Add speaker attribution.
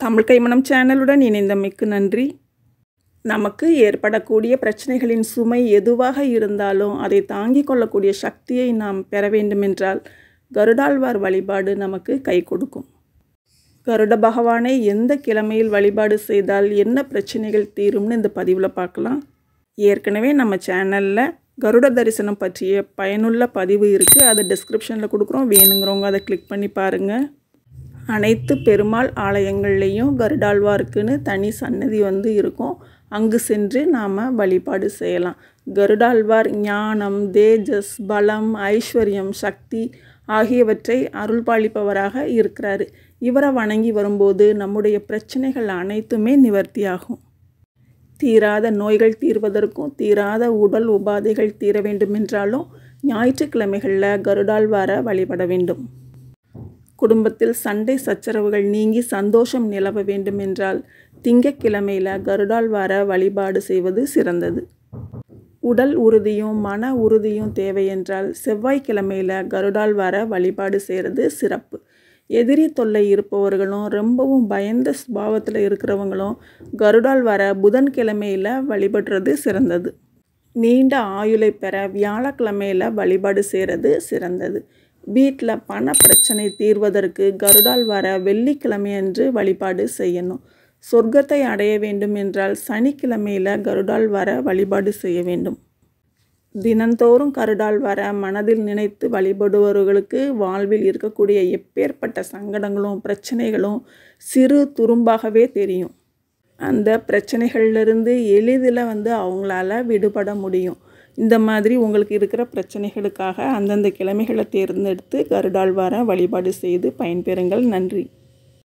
Speaker 1: தமிழ் கைமணம் சேனலுடன் இணைந்தமைக்கு நன்றி நமக்கு ஏற்படக்கூடிய பிரச்சனைகளின் சுமை எதுவாக இருந்தாலும் அதை தாங்கிக் கொள்ளக்கூடிய சக்தியை நாம் பெற வேண்டுமென்றால் கருடாழ்வார் வழிபாடு நமக்கு கை கொடுக்கும் கருட பகவானை எந்த கிழமையில் வழிபாடு செய்தால் என்ன பிரச்சனைகள் தீரும்னு இந்த பதிவில் பார்க்கலாம் ஏற்கனவே நம்ம சேனலில் கருட தரிசனம் பற்றிய பயனுள்ள பதிவு இருக்குது அதை டிஸ்கிரிப்ஷனில் கொடுக்குறோம் வேணுங்கிறவங்க அதை கிளிக் பண்ணி பாருங்கள் அனைத்து பெருமாள் ஆலயங்கள்லேயும் கருடாழ்வாருக்குன்னு தனி சன்னதி வந்து இருக்கும் அங்கு சென்று நாம் வழிபாடு செய்யலாம் கருடாழ்வார் ஞானம் தேஜஸ் பலம் ஐஸ்வர்யம் சக்தி ஆகியவற்றை அருள்பாலிப்பவராக இருக்கிறாரு இவரை வணங்கி வரும்போது நம்முடைய பிரச்சனைகள் அனைத்துமே நிவர்த்தியாகும் தீராத நோய்கள் தீர்வதற்கும் தீராத உடல் உபாதைகள் தீர வேண்டுமென்றாலும் ஞாயிற்றுக்கிழமைகளில் கருடாழ்வாரை வழிபட வேண்டும் குடும்பத்தில் சண்டை சச்சரவுகள் நீங்கி சந்தோஷம் நிலவ வேண்டுமென்றால் திங்கக்கிழமையில் கருடாழ்வார வழிபாடு செய்வது சிறந்தது உடல் உறுதியும் மன உறுதியும் தேவை என்றால் செவ்வாய்க்கிழமையில் கருடாழ்வார வழிபாடு செய்கிறது சிறப்பு எதிரி தொல்லை இருப்பவர்களும் ரொம்பவும் பயந்த சுபாவத்தில் இருக்கிறவங்களும் கருடாழ்வார புதன்கிழமையில் வழிபடுறது சிறந்தது நீண்ட ஆயுளை பெற வியாழக்கிழமையில் வழிபாடு செய்கிறது சிறந்தது வீட்டில் பண பிரச்சனை தீர்வதற்கு கருடால் வர வெள்ளிக்கிழமையன்று வழிபாடு செய்யணும் சொர்க்கத்தை அடைய வேண்டும் என்றால் சனிக்கிழமையில் கருடால் வர வழிபாடு செய்ய வேண்டும் தினந்தோறும் கருடால் வர மனதில் நினைத்து வழிபடுபவர்களுக்கு வாழ்வில் இருக்கக்கூடிய எப்பேற்பட்ட சங்கடங்களும் பிரச்சனைகளும் சிறு துரும்பாகவே தெரியும் அந்த பிரச்சனைகள்லேருந்து எளிதில் வந்து அவங்களால விடுபட முடியும் இந்த மாதிரி உங்களுக்கு இருக்கிற பிரச்சனைகளுக்காக அந்தந்த கிழமைகளை தேர்ந்தெடுத்து கருடாழ்வார வழிபாடு செய்து பயன்பெறுங்கள் நன்றி